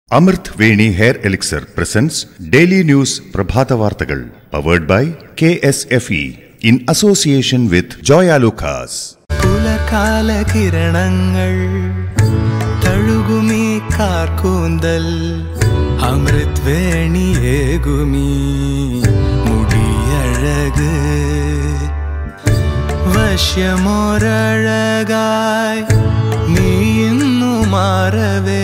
അമൃത് Veni hair elixir presents daily news പ്രഭാത വാർത്തകൾ powered by K S F E in association with Joyalukkas പുലർകാല കിരണങ്ങൾ തഴുകുമീ കാർക്കൂന്തൽ അമൃത് വേണിയേകുമീ മുടിയഴക് വശ്യമൊരഴകായി നീ ഇന്നു മാറവേ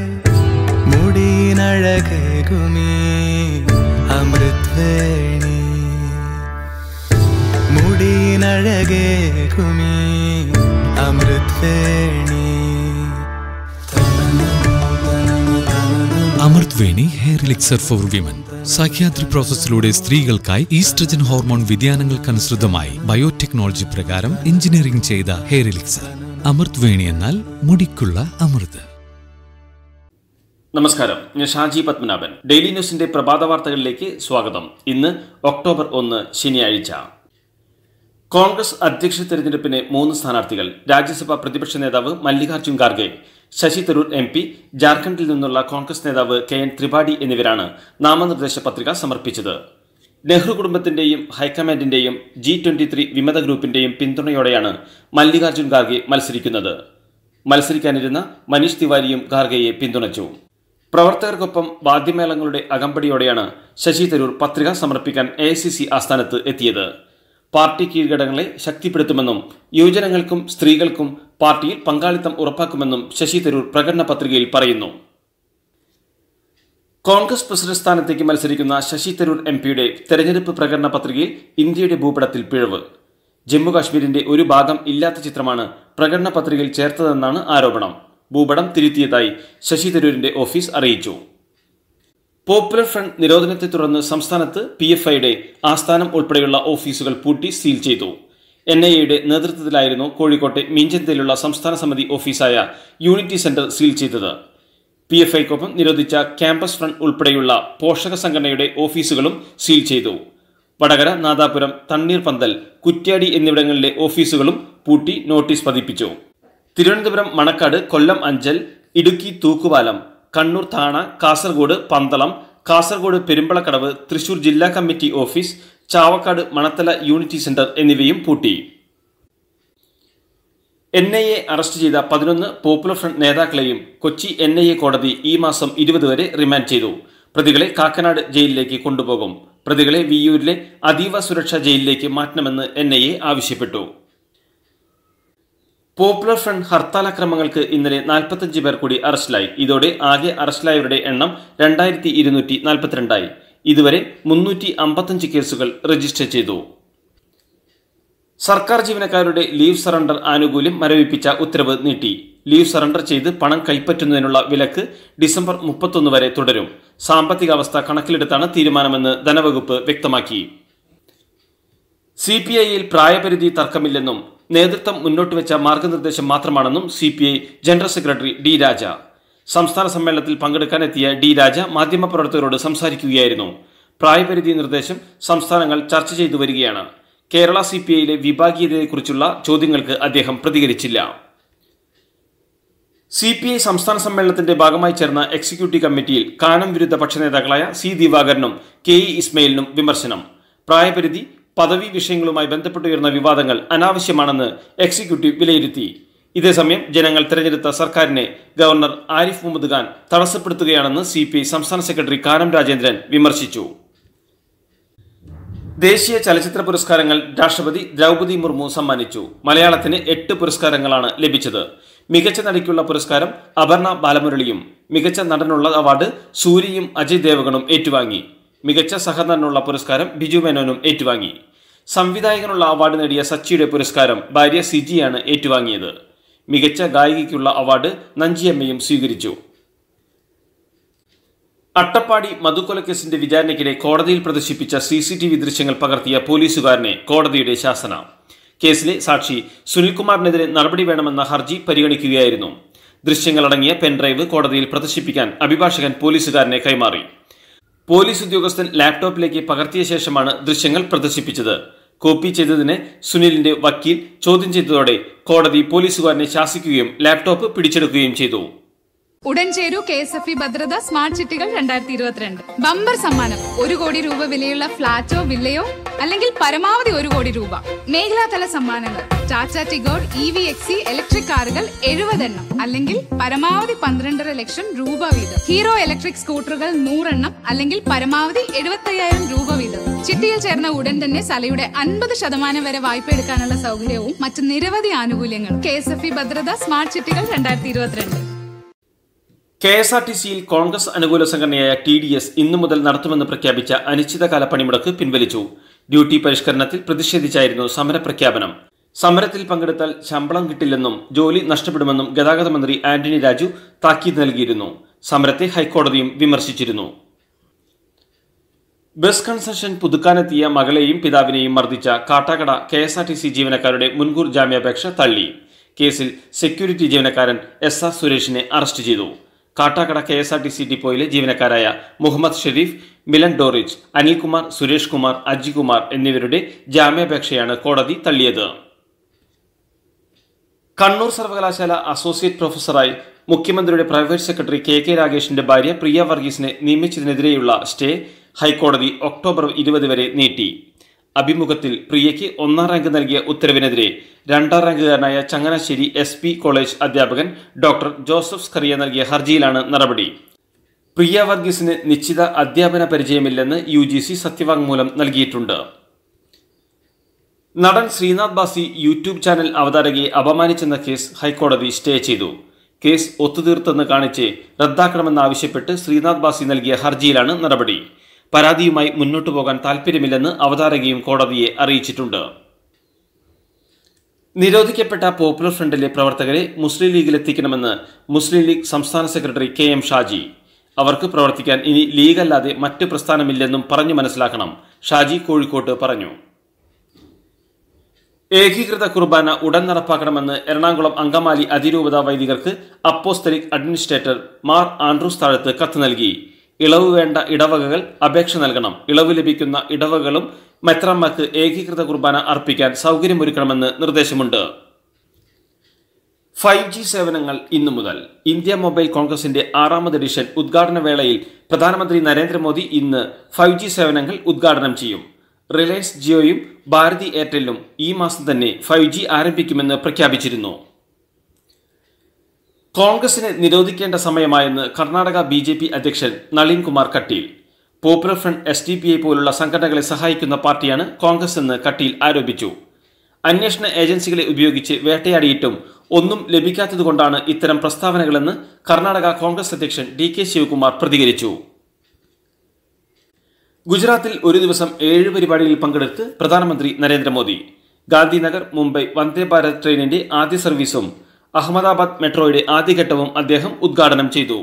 മുടിയിനഴകേകുമീ അമൃത് വേണി മുടിയിനഴകേകുമീ അമൃത് Veni Amrit Veni hair elixir for women Sahyadri പ്രോസസ്സിലൂടെ സ്ത്രീകൾക്കായി ഈസ്ട്രജൻ ഹോർമോൺ വ്യതിയാനങ്ങൾക്കനുസൃതമായി ബയോടെക്നോളജി പ്രകാരം എഞ്ചിനീയറിംഗ് ചെയ്ത ഹെയർ എലിക്സർ അമൃത് വേണി എന്നാൽ മുടിക്കുള്ള അമൃത് നമസ്കാരം ഞാൻ ഷാജി പത്മനാഭൻ ഡെയിലി ന്യൂസിന്റെ പ്രഭാത വാർത്തകളിലേക്ക് സ്വാഗതം ഇന്ന് ഒക്ടോബർ ഒന്ന് ശനിയാഴ്ച കോൺഗ്രസ് അധ്യക്ഷ തെരഞ്ഞെടുപ്പിന് മൂന്ന് സ്ഥാനാർത്ഥികൾ രാജ്യസഭാ പ്രതിപക്ഷ നേതാവ് മല്ലികാർജ്ജുൻ ഖാർഗെ ശശി തരൂർ എം പി ജാർഖണ്ഡിൽ നിന്നുള്ള കോൺഗ്രസ് നേതാവ് കെ എൻ ത്രിപാഠി എന്നിവരാണ് നാമനിർദ്ദേശ പത്രിക സമർപ്പിച്ചത് നെഹ്റു കുടുംബത്തിന്റെയും ഹൈക്കമാൻഡിന്റെയും ജി ട്വന്റി ത്രീ വിമത ഗ്രൂപ്പിന്റെയും പിന്തുണയോടെയാണ് മല്ലികാർജ്ജുൻ ഖാർഗെ മത്സരിക്കുന്നത് മത്സരിക്കാനിരുന്ന മനീഷ് തിവാരിയും ഖാർഗെയെ പിന്തുണച്ചു പ്രവർത്തകർക്കൊപ്പം വാദ്യമേളങ്ങളുടെ അകമ്പടിയോടെയാണ് ശശി തരൂർ പത്രിക സമർപ്പിക്കാൻ എ ആസ്ഥാനത്ത് എത്തിയത് പാർട്ടി കീഴ്ഘടകങ്ങളെ ശക്തിപ്പെടുത്തുമെന്നും യുവജനങ്ങൾക്കും സ്ത്രീകൾക്കും പാർട്ടിയിൽ പങ്കാളിത്തം ഉറപ്പാക്കുമെന്നും ശശി തരൂർ പ്രകടന പത്രികയിൽ പറയുന്നു കോൺഗ്രസ് പ്രസിഡന്റ് സ്ഥാനത്തേക്ക് മത്സരിക്കുന്ന ശശി തരൂർ എം പിയുടെ തെരഞ്ഞെടുപ്പ് പ്രകടന പത്രികയിൽ ഇന്ത്യയുടെ ഭൂപടത്തിൽ പിഴവ് ജമ്മു കാശ്മീരിന്റെ ഒരു ഭാഗം ഇല്ലാത്ത ചിത്രമാണ് പ്രകടന പത്രികയിൽ ചേർത്തതെന്നാണ് ആരോപണം ഭൂപടം തിരുത്തിയതായി ശശി തരൂരിന്റെ ഓഫീസ് അറിയിച്ചു പോപ്പുലർ ഫ്രണ്ട് നിരോധനത്തെ തുടർന്ന് സംസ്ഥാനത്ത് പി എഫ് ഐയുടെ ആസ്ഥാനം ഉൾപ്പെടെയുള്ള ഓഫീസുകൾ പൂട്ടി സീൽ ചെയ്തു എൻ ഐ എയുടെ നേതൃത്വത്തിലായിരുന്നു കോഴിക്കോട്ടെ മീഞ്ചന്തയിലുള്ള സംസ്ഥാന സമിതി ഓഫീസായ യൂണിറ്റി സെന്റർ സീൽ ചെയ്തത് പി എഫ് ഐക്കൊപ്പം നിരോധിച്ച ക്യാമ്പസ് ഫ്രണ്ട് ഉൾപ്പെടെയുള്ള പോഷക സംഘടനയുടെ ഓഫീസുകളും സീൽ ചെയ്തു വടകര നാദാപുരം തണ്ണീർപന്തൽ കുറ്റ്യാടി എന്നിവിടങ്ങളിലെ ഓഫീസുകളും പൂട്ടി നോട്ടീസ് പതിപ്പിച്ചു തിരുവനന്തപുരം മണക്കാട് കൊല്ലം അഞ്ചൽ ഇടുക്കി തൂക്കുപാലം കണ്ണൂർ താണ കാസർഗോഡ് പന്തളം കാസർഗോഡ് പെരുമ്പളക്കടവ് തൃശൂർ ജില്ലാ committee office Chavakkad Manathala unity centre എന്നിവയും പൂട്ടി എൻ ഐ എ അറസ്റ്റ് ചെയ്ത പതിനൊന്ന് പോപ്പുലർ ഫ്രണ്ട് നേതാക്കളെയും കൊച്ചി എൻ ഐ എ കോടതി ഈ മാസം ഇരുപത് വരെ റിമാൻഡ് ചെയ്തു പ്രതികളെ കാക്കനാട് ജയിലിലേക്ക് കൊണ്ടുപോകും പ്രതികളെ വിയൂരിലെ അതീവ സുരക്ഷാ ജയിലിലേക്ക് മാറ്റണമെന്ന് എൻ ഐ എ ആവശ്യപ്പെട്ടു പോപ്പുലർ ഫ്രണ്ട് ഹർത്താലാക്രമങ്ങൾക്ക് ഇന്നലെ നാൽപ്പത്തഞ്ച് പേർ കൂടി അറസ്റ്റിലായി ഇതോടെ ആകെ അറസ്റ്റിലായവരുടെ എണ്ണം രണ്ടായിരത്തി ഇരുന്നൂറ്റി നാൽപ്പത്തിരണ്ടായി ഇതുവരെ മുന്നൂറ്റി അമ്പത്തഞ്ച് കേസുകൾ രജിസ്റ്റർ ചെയ്തു സർക്കാർ ജീവനക്കാരുടെ ലീവ് സറണ്ടർ ആനുകൂല്യം മരവിപ്പിച്ച ഉത്തരവ് നീട്ടി ലീവ് സറണ്ടർ ചെയ്ത് പണം കൈപ്പറ്റുന്നതിനുള്ള വിലക്ക് ഡിസംബർ മുപ്പത്തൊന്ന് വരെ തുടരും സാമ്പത്തികാവസ്ഥ കണക്കിലെടുത്താണ് തീരുമാനമെന്ന് ധനവകുപ്പ് വ്യക്തമാക്കി സി പി ഐയിൽ പ്രായപരിധി തർക്കമില്ലെന്നും നേതൃത്വം മുന്നോട്ട് വെച്ച മാർഗനിർദ്ദേശം മാത്രമാണെന്നും C P I general secretary D Raja സംസ്ഥാന സമ്മേളനത്തിൽ പങ്കെടുക്കാനെത്തിയ ഡി രാജ മാധ്യമപ്രവർത്തകരോട് സംസാരിക്കുകയായിരുന്നു പ്രായപരിധി നിർദ്ദേശം സംസ്ഥാനങ്ങൾ ചർച്ച ചെയ്തു വരികയാണ് കേരള സി പി ഐയിലെ വിഭാഗീയതയെക്കുറിച്ചുള്ള ചോദ്യങ്ങൾക്ക് അദ്ദേഹം പ്രതികരിച്ചില്ല സി പി ഐ സംസ്ഥാന സമ്മേളനത്തിന്റെ ഭാഗമായി ചേർന്ന എക്സിക്യൂട്ടീവ് കമ്മിറ്റിയിൽ കാനം വിരുദ്ധ പക്ഷ നേതാക്കളായ സി ദിവാകരനും കെ ഇ ഇസ്മയിലിനും വിമർശനം പ്രായപരിധി പദവി വിഷയങ്ങളുമായി ബന്ധപ്പെട്ടുയർന്ന വിവാദങ്ങൾ അനാവശ്യമാണെന്ന് എക്സിക്യൂട്ടീവ് വിലയിരുത്തി ഇതേസമയം ജനങ്ങൾ തെരഞ്ഞെടുത്ത സർക്കാരിനെ ഗവർണർ ആരിഫ് മുഹമ്മദ് ഖാൻ തടസ്സപ്പെടുത്തുകയാണെന്ന് സി പി ഐ സംസ്ഥാന സെക്രട്ടറി കാനം രാജേന്ദ്രൻ വിമർശിച്ചു ദേശീയ ചലച്ചിത്ര പുരസ്കാരങ്ങൾ രാഷ്ട്രപതി ദ്രൗപദി മുർമു സമ്മാനിച്ചു മലയാളത്തിന് എട്ട് പുരസ്കാരങ്ങളാണ് ലഭിച്ചത് മികച്ച നടിക്കുള്ള പുരസ്കാരം അപർണ ബാലമുരളിയും മികച്ച നടനുള്ള അവാർഡ് സൂര്യയും അജയ് ദേവഗണും ഏറ്റുവാങ്ങി മികച്ച സഹനടനുള്ള പുരസ്കാരം ബിജു മേനോനും ഏറ്റുവാങ്ങി സംവിധായകനുള്ള അവാർഡ് നേടിയ സച്ചിയുടെ പുരസ്കാരം ഭാര്യ സിജിയാണ് ഏറ്റുവാങ്ങിയത് മികച്ച ഗായികയ്ക്കുള്ള അവാർഡ് നഞ്ചിയമ്മയും സ്വീകരിച്ചു അട്ടപ്പാടി മധുക്കൊലക്കേസിന്റെ വിചാരണയ്ക്കിടെ കോടതിയിൽ പ്രദർശിപ്പിച്ച സി സി ടി വി ദൃശ്യങ്ങൾ പകർത്തിയ പോലീസുകാരനെ കോടതിയുടെ ശാസന കേസിലെ സാക്ഷി സുനിൽകുമാറിനെതിരെ നടപടി വേണമെന്ന ഹർജി പരിഗണിക്കുകയായിരുന്നു ദൃശ്യങ്ങളടങ്ങിയ പെൻഡ്രൈവ് കോടതിയിൽ പ്രദർശിപ്പിക്കാൻ അഭിഭാഷകൻ പോലീസുകാരനെ കൈമാറി പോലീസ് ഉദ്യോഗസ്ഥൻ ലാപ്ടോപ്പിലേക്ക് പകർത്തിയ ശേഷമാണ് ദൃശ്യങ്ങൾ പ്രദർശിപ്പിച്ചത് കോപ്പി ചെയ്തതിന് സുനിലിന്റെ വക്കീൽ ചോദ്യം ചെയ്തതോടെ കോടതി പോലീസുകാരനെ ശാസിക്കുകയും ലാപ്ടോപ്പ് പിടിച്ചെടുക്കുകയും ചെയ്തു ഉടൻ ചേരൂ K S F E Bhadratha smart സിറ്റികൾ രണ്ടായിരത്തി ഇരുപത്തിരണ്ട് ബമ്പർ സമ്മാനം ഒരു കോടി രൂപ വിലയുള്ള ഫ്ളാറ്റോ വില്ലയോ അല്ലെങ്കിൽ പരമാവധി ഒരു കോടി രൂപ മേഖലാതല സമ്മാനങ്ങൾ ടാറ്റ ടിഗോഡ് ഇ വി എക്സി ഇലക്ട്രിക് കാറുകൾ എഴുപതെണ്ണം അല്ലെങ്കിൽ പരമാവധി പന്ത്രണ്ടര ലക്ഷം രൂപ വീതം ഹീറോ ഇലക്ട്രിക് സ്കൂട്ടറുകൾ നൂറെണ്ണം അല്ലെങ്കിൽ പരമാവധി എഴുപത്തയ്യായിരം രൂപ വീതം ചിട്ടിയിൽ ചേർന്ന ഉടൻ തന്നെ സലയുടെ അൻപത് ശതമാനം വരെ വായ്പ എടുക്കാനുള്ള സൗകര്യവും മറ്റ് നിരവധി ആനുകൂല്യങ്ങളും K S F E Bhadratha smart സിറ്റികൾ രണ്ടായിരത്തി ഇരുപത്തിരണ്ട് കെ എസ് ആർ ടി സിയിൽ കോൺഗ്രസ് അനുകൂല സംഘടനയായ ടി ഡി എസ് ഇന്നു മുതൽ നടത്തുമെന്ന് പ്രഖ്യാപിച്ച അനിശ്ചിതകാല പണിമുടക്ക് പിൻവലിച്ചു ഡ്യൂട്ടി പരിഷ്കരണത്തിൽ പ്രതിഷേധിച്ചായിരുന്നു സമരപ്രഖ്യാപനം സമരത്തിൽ പങ്കെടുത്താൽ ശമ്പളം കിട്ടില്ലെന്നും ജോലി നഷ്ടപ്പെടുമെന്നും ഗതാഗത മന്ത്രി ആന്റണി രാജു താക്കീത് നൽകിയിരുന്നു സമരത്തെ ഹൈക്കോടതിയും വിമർശിച്ചിരുന്നു ബസ് കൺസെഷൻ പുതുക്കാനെത്തിയ മകളെയും പിതാവിനെയും മർദ്ദിച്ച Kattakada K S R T C ജീവനക്കാരുടെ മുൻകൂർ ജാമ്യാപേക്ഷ തള്ളി കേസിൽ സെക്യൂരിറ്റി ജീവനക്കാരൻ എസ് ആർ സുരേഷിനെ അറസ്റ്റ് ചെയ്തു Kattakada K S R T C ഡിപ്പോയിലെ ജീവനക്കാരായ മുഹമ്മദ് ഷെരീഫ് മിലൻ ഡോറിച്ച് അനിൽകുമാർ സുരേഷ് കുമാർ അജികുമാർ എന്നിവരുടെ ജാമ്യാപേക്ഷയാണ് കോടതി തള്ളിയത് കണ്ണൂർ സർവകലാശാല അസോസിയേറ്റ് പ്രൊഫസറായി മുഖ്യമന്ത്രിയുടെ പ്രൈവറ്റ് സെക്രട്ടറി കെ കെ രാഗേഷിന്റെ ഭാര്യ പ്രിയ വർഗീസിനെ നിയമിച്ചതിനെതിരെയുള്ള സ്റ്റേ ഹൈക്കോടതി ഒക്ടോബർ ഇരുപത് വരെ നീട്ടി അഭിമുഖത്തിൽ പ്രിയയ്ക്ക് ഒന്നാം റാങ്ക് നൽകിയ ഉത്തരവിനെതിരെ രണ്ടാം റാങ്കുകാരനായ ചങ്ങനാശ്ശേരി എസ് പി കോളേജ് അധ്യാപകൻ ഡോക്ടർ ജോസഫ് സ്കറിയ നൽകിയ ഹർജിയിലാണ് നടപടി പ്രിയ വർഗീസിന് നിശ്ചിത അധ്യാപന പരിചയമില്ലെന്ന് യു ജി സി സത്യവാങ്മൂലം നൽകിയിട്ടുണ്ട് നടൻ ശ്രീനാഥ് ബാസി യൂട്യൂബ് ചാനൽ അവതാരകയെ അപമാനിച്ചെന്ന കേസ് ഹൈക്കോടതി സ്റ്റേ ചെയ്തു കേസ് ഒത്തുതീർത്തെന്ന് കാണിച്ച് റദ്ദാക്കണമെന്നാവശ്യപ്പെട്ട് ശ്രീനാഥ് ബാസി നൽകിയ ഹർജിയിലാണ് നടപടി പരാതിയുമായി മുന്നോട്ടു പോകാൻ താൽപ്പര്യമില്ലെന്ന് അവതാരകയും കോടതിയെ അറിയിച്ചിട്ടുണ്ട് നിരോധിക്കപ്പെട്ട പോപ്പുലർ ഫ്രണ്ടിലെ പ്രവർത്തകരെ മുസ്ലിം ലീഗിലെത്തിക്കണമെന്ന് മുസ്ലിം ലീഗ് സംസ്ഥാന സെക്രട്ടറി കെ എം ഷാജി അവർക്ക് പ്രവർത്തിക്കാൻ ഇനി ലീഗല്ലാതെ മറ്റ് പ്രസ്ഥാനമില്ലെന്നും പറഞ്ഞു മനസ്സിലാക്കണം ഷാജി കോഴിക്കോട്ട് പറഞ്ഞു ഏകീകൃത കുർബാന ഉടൻ നടപ്പാക്കണമെന്ന് എറണാകുളം അങ്കമാലി അതിരൂപത വൈദികർക്ക് apostolic administrator Mar Andrews Thazhath കത്ത് നൽകി ഇളവ് വേണ്ട ഇടവകകൾ അപേക്ഷ നൽകണം ഇളവ് ലഭിക്കുന്ന ഇടവകകളും മെത്രമ്മക്ക് ഏകീകൃത കുർബാന അർപ്പിക്കാൻ സൗകര്യമൊരുക്കണമെന്ന് നിർദ്ദേശമുണ്ട് ഫൈവ് ജി സേവനങ്ങൾ ഇന്നു മുതൽ ഇന്ത്യ മൊബൈൽ കോൺഗ്രസിന്റെ ആറാമത് എഡിഷൻ ഉദ്ഘാടന വേളയിൽ പ്രധാനമന്ത്രി നരേന്ദ്രമോദി ഇന്ന് ഫൈവ് ജി സേവനങ്ങൾ ഉദ്ഘാടനം ചെയ്യും റിലയൻസ് ജിയോയും ഭാരതി എയർടെല്ലും ഈ മാസം തന്നെ ഫൈവ് ജി ആരംഭിക്കുമെന്ന് പ്രഖ്യാപിച്ചിരുന്നു കോൺഗ്രസിനെ നിരോധിക്കേണ്ട സമയമായെന്ന് കർണാടക ബി ജെ പി അധ്യക്ഷൻ Nalin Kumar Kateel popular front S D P I പോലുള്ള സംഘടനകളെ സഹായിക്കുന്ന പാർട്ടിയാണ് കോൺഗ്രസ് എന്ന് കട്ടീൽ ആരോപിച്ചു അന്വേഷണ ഏജൻസികളെ ഉപയോഗിച്ച് വേട്ടയാടിയിട്ടും ഒന്നും ലഭിക്കാത്തതുകൊണ്ടാണ് ഇത്തരം പ്രസ്താവനകളെന്ന് കർണാടക കോൺഗ്രസ് അധ്യക്ഷൻ ഡി കെ ശിവകുമാർ പ്രതികരിച്ചു ഗുജറാത്തിൽ ഒരു ദിവസം ഏഴ് പരിപാടികളിൽ പങ്കെടുത്ത് പ്രധാനമന്ത്രി നരേന്ദ്രമോദി ഗാന്ധിനഗർ മുംബൈ വന്ദേ ഭാരത് ട്രെയിനിന്റെ ആദ്യ സർവീസും അഹമ്മദാബാദ് മെട്രോയുടെ ആദ്യഘട്ടവും അദ്ദേഹം ഉദ്ഘാടനം ചെയ്തു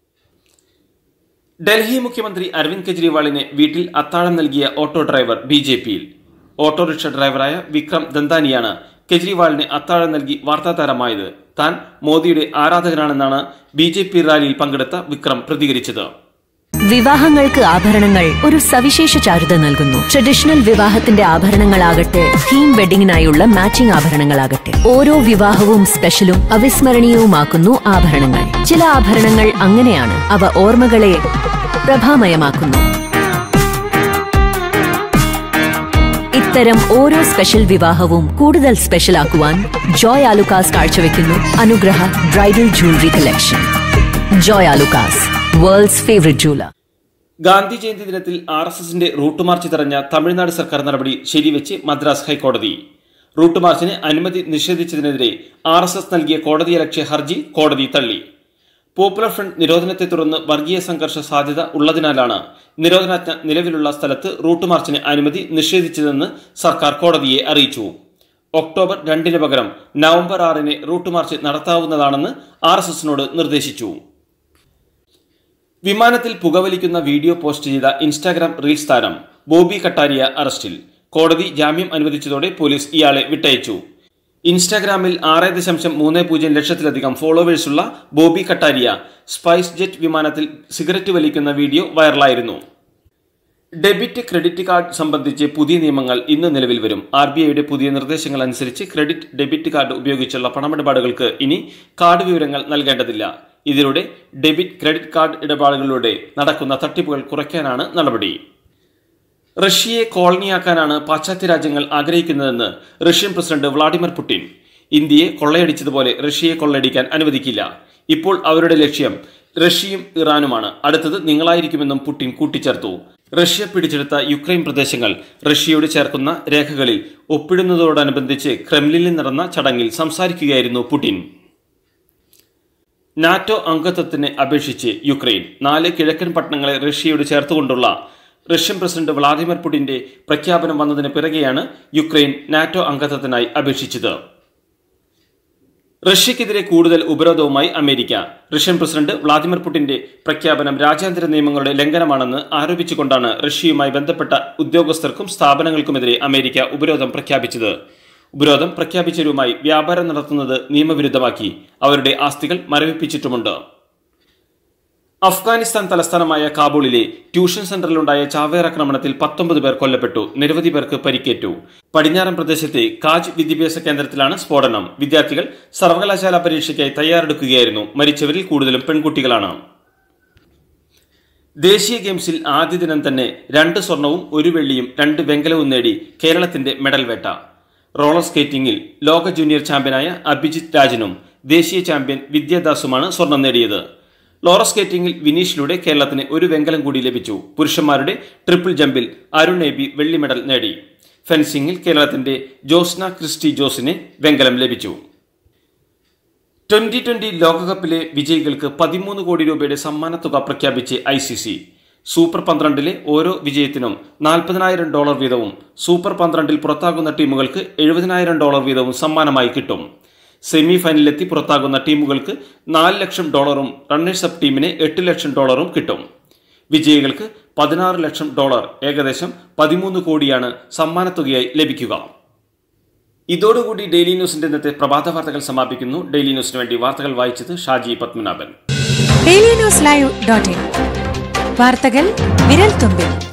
ഡൽഹി മുഖ്യമന്ത്രി അരവിന്ദ് കെജ്രിവാളിന് വീട്ടിൽ അത്താഴം നൽകിയ ഓട്ടോ ഡ്രൈവർ ബി ജെ പിയിൽ ഓട്ടോറിക്ഷ ഡ്രൈവറായ വിക്രം ദന്താനിയാണ് കെജ്രിവാളിന് അത്താഴം നൽകി വാർത്താതാരമായത് താൻ മോദിയുടെ ആരാധകനാണെന്നാണ് ബി ജെ പി റാലിയിൽ പങ്കെടുത്ത വിക്രം പ്രതികരിച്ചത് വിവാഹങ്ങൾക്ക് ആഭരണങ്ങൾ ഒരു സവിശേഷ ചാരുത നൽകുന്നു ട്രഡീഷണൽ വിവാഹത്തിന്റെ ആഭരണങ്ങളാകട്ടെ തീം വെഡിങ്ങിനായുള്ള മാച്ചിംഗ് ആഭരണങ്ങളാകട്ടെ ഓരോ വിവാഹവും സ്പെഷ്യലും അവിസ്മരണീയവുമാക്കുന്നു ആഭരണങ്ങൾ ചില ആഭരണങ്ങൾ അങ്ങനെയാണ് അവ ഓർമ്മകളെ പ്രഭാമയമാക്കുന്നു ഇത്തരം ഓരോ സ്പെഷ്യൽ വിവാഹവും കൂടുതൽ സ്പെഷ്യൽ ആക്കുവാൻ ജോയ് ആലുക്കാസ് കാഴ്ചവെക്കുന്നു Anugraha bridal jewellery collection Joy Alukkas world's favourite ജൂല ഗാന്ധി ജയന്തി ദിനത്തിൽ ആർ എസ് എസിന്റെ റൂട്ട് മാർച്ച് തടഞ്ഞ തമിഴ്നാട് സർക്കാർ നടപടി ശരിവെച്ച് മദ്രാസ് ഹൈക്കോടതി റൂട്ട് മാർച്ചിന് അനുമതി നിഷേധിച്ചതിനെതിരെ ആർ എസ് എസ് നൽകിയ കോടതിയലക്ഷ്യ ഹർജി കോടതി തള്ളി പോപ്പുലർ ഫ്രണ്ട് നിരോധനത്തെ തുടർന്ന് വർഗീയ സംഘർഷ സാധ്യത ഉള്ളതിനാലാണ് നിരോധനാജ്ഞ നിലവിലുള്ള സ്ഥലത്ത് റൂട്ട് മാർച്ചിന് അനുമതി നിഷേധിച്ചതെന്ന് സർക്കാർ കോടതിയെ അറിയിച്ചു ഒക്ടോബർ രണ്ടിന് പകരം നവംബർ ആറിന് റൂട്ട് മാർച്ച് നടത്താവുന്നതാണെന്ന് ആർ എസ് എസിനോട് നിർദ്ദേശിച്ചു വിമാനത്തിൽ പുകവലിക്കുന്ന വീഡിയോ പോസ്റ്റ് ചെയ്ത ഇൻസ്റ്റാഗ്രാം റീൽസ് താരം ബോബി കട്ടാരിയ അറസ്റ്റിൽ കോടതി ജാമ്യം അനുവദിച്ചതോടെ പോലീസ് ഇയാളെ വിട്ടയച്ചു ഇൻസ്റ്റാഗ്രാമിൽ ആറ് ദശാംശം മൂന്ന് പൂജ്യം ലക്ഷത്തിലധികം ഫോളോവേഴ്സുള്ള ബോബി കട്ടാരിയ സ്പൈസ് ജെറ്റ് വിമാനത്തിൽ സിഗരറ്റ് വലിക്കുന്ന വീഡിയോ വൈറലായിരുന്നു ഡെബിറ്റ് ക്രെഡിറ്റ് കാർഡ് സംബന്ധിച്ച് പുതിയ നിയമങ്ങൾ ഇന്ന് നിലവിൽ വരും ആർ ബി ഐയുടെ പുതിയ നിർദ്ദേശങ്ങൾ അനുസരിച്ച് ക്രെഡിറ്റ് ഡെബിറ്റ് കാർഡ് ഉപയോഗിച്ചുള്ള പണമിടപാടുകൾക്ക് ഇനി കാർഡ് വിവരങ്ങൾ നൽകേണ്ടതില്ല ഇതിലൂടെ ഡെബിറ്റ് ക്രെഡിറ്റ് കാർഡ് ഇടപാടുകളിലൂടെ നടക്കുന്ന തട്ടിപ്പുകൾ കുറയ്ക്കാനാണ് നടപടി റഷ്യയെ കോളനിയാക്കാനാണ് പാശ്ചാത്യ രാജ്യങ്ങൾ ആഗ്രഹിക്കുന്നതെന്ന് റഷ്യൻ പ്രസിഡന്റ് വ്ളാഡിമിർ പുടിൻ ഇന്ത്യയെ കൊള്ളയടിച്ചതുപോലെ റഷ്യയെ കൊള്ളയടിക്കാൻ അനുവദിക്കില്ല ഇപ്പോൾ അവരുടെ ലക്ഷ്യം റഷ്യയും ഇറാനുമാണ് അടുത്തത് നിങ്ങളായിരിക്കുമെന്നും പുടിൻ കൂട്ടിച്ചേർത്തു റഷ്യ പിടിച്ചെടുത്ത യുക്രൈൻ പ്രദേശങ്ങൾ റഷ്യയോട് ചേർക്കുന്ന രേഖകളിൽ ഒപ്പിടുന്നതോടനുബന്ധിച്ച് ക്രെംലിനിൽ നടന്ന ചടങ്ങിൽ സംസാരിക്കുകയായിരുന്നു പുടിൻ നാറ്റോ അംഗത്വത്തിന് അപേക്ഷിച്ച് യുക്രൈൻ നാല് കിഴക്കൻ പട്ടണങ്ങളെ റഷ്യയോട് ചേർത്തുകൊണ്ടുള്ള റഷ്യൻ പ്രസിഡന്റ് വ്ളാദിമിർ പുടിന്റെ പ്രഖ്യാപനം വന്നതിന് പിറകെയാണ് യുക്രൈൻ നാറ്റോ അംഗത്വത്തിനായി അപേക്ഷിച്ചത് റഷ്യക്കെതിരെ കൂടുതൽ ഉപരോധവുമായി അമേരിക്ക റഷ്യൻ പ്രസിഡന്റ് വ്ളാദിമിർ പുടിന്റെ പ്രഖ്യാപനം രാജ്യാന്തര നിയമങ്ങളുടെ ലംഘനമാണെന്ന് ആരോപിച്ചുകൊണ്ടാണ് റഷ്യയുമായി ബന്ധപ്പെട്ട ഉദ്യോഗസ്ഥർക്കും സ്ഥാപനങ്ങൾക്കുമെതിരെ അമേരിക്ക ഉപരോധം പ്രഖ്യാപിച്ചത് ഉപരോധം പ്രഖ്യാപിച്ചവരുമായി വ്യാപാരം നടത്തുന്നത് നിയമവിരുദ്ധമാക്കി അവരുടെ ആസ്തികൾ മരവിപ്പിച്ചിട്ടുമുണ്ട് അഫ്ഗാനിസ്ഥാൻ തലസ്ഥാനമായ കാബൂളിലെ ട്യൂഷൻ സെന്ററിലുണ്ടായ ചാവേറാക്രമണത്തിൽ പത്തൊമ്പത് പേർ കൊല്ലപ്പെട്ടു നിരവധി പേർക്ക് പരിക്കേറ്റു പടിഞ്ഞാറൻ പ്രദേശത്തെ കാജ് വിദ്യാഭ്യാസ കേന്ദ്രത്തിലാണ് സ്ഫോടനം വിദ്യാർത്ഥികൾ സർവകലാശാല പരീക്ഷയ്ക്കായി തയ്യാറെടുക്കുകയായിരുന്നു മരിച്ചവരിൽ കൂടുതലും പെൺകുട്ടികളാണ് ദേശീയ ഗെയിംസിൽ ആദ്യ ദിനം തന്നെ രണ്ട് സ്വർണവും ഒരു വെള്ളിയും രണ്ട് വെങ്കലവും നേടി കേരളത്തിന്റെ മെഡൽ വേട്ട റോളർ സ്കേറ്റിംഗിൽ ലോക ജൂനിയർ ചാമ്പ്യനായ അഭിജിത്ത് രാജനും ദേശീയ ചാമ്പ്യൻ വിദ്യാദാസുമാണ് സ്വർണം നേടിയത് ലോറർ സ്കേറ്റിംഗിൽ വിനീഷിലൂടെ കേരളത്തിന് ഒരു വെങ്കലം കൂടി ലഭിച്ചു പുരുഷന്മാരുടെ ട്രിപ്പിൾ ജമ്പിൽ അരുൺ എബി വെള്ളി മെഡൽ നേടി ഫെൻസിംഗിൽ കേരളത്തിന്റെ ജോസ്ന ക്രിസ്റ്റി ജോസിന് വെങ്കലം ലഭിച്ചു ട്വന്റി ട്വന്റി ലോകകപ്പിലെ വിജയികൾക്ക് പതിമൂന്ന് കോടി രൂപയുടെ സമ്മാനത്തുക പ്രഖ്യാപിച്ച് ഐ സി സി സൂപ്പർ പന്ത്രണ്ടിലെ ഓരോ വിജയത്തിനും നാൽപ്പതിനായിരം ഡോളർ വീതവും സൂപ്പർ പന്ത്രണ്ടിൽ പുറത്താകുന്ന ടീമുകൾക്ക് എഴുപതിനായിരം ഡോളർ വീതവും സമ്മാനമായി കിട്ടും സെമി ഫൈനലിലെത്തി പുറത്താകുന്ന ടീമുകൾക്ക് നാല് ലക്ഷം ഡോളറും റണ്ണേഴ്സ് അപ്പ് ടീമിന് എട്ട് ലക്ഷം ഡോളറും കിട്ടും വിജയികൾക്ക് പതിനാറ് ലക്ഷം ഡോളർ ഏകദേശം പതിമൂന്ന് കോടിയാണ് സമ്മാനത്തുകയായി ലഭിക്കുക ഇതോടുകൂടി ഡെയിലി ന്യൂസിന്റെ ഇന്നത്തെ പ്രഭാത വാർത്തകൾ സമാപിക്കുന്നു ഡെയിലി ന്യൂസിന് വേണ്ടി വാർത്തകൾ വായിച്ചത് Shaji Padmanabhan daily news live dot in വാർത്തകൾ വിരൽ തുമ്പിൽ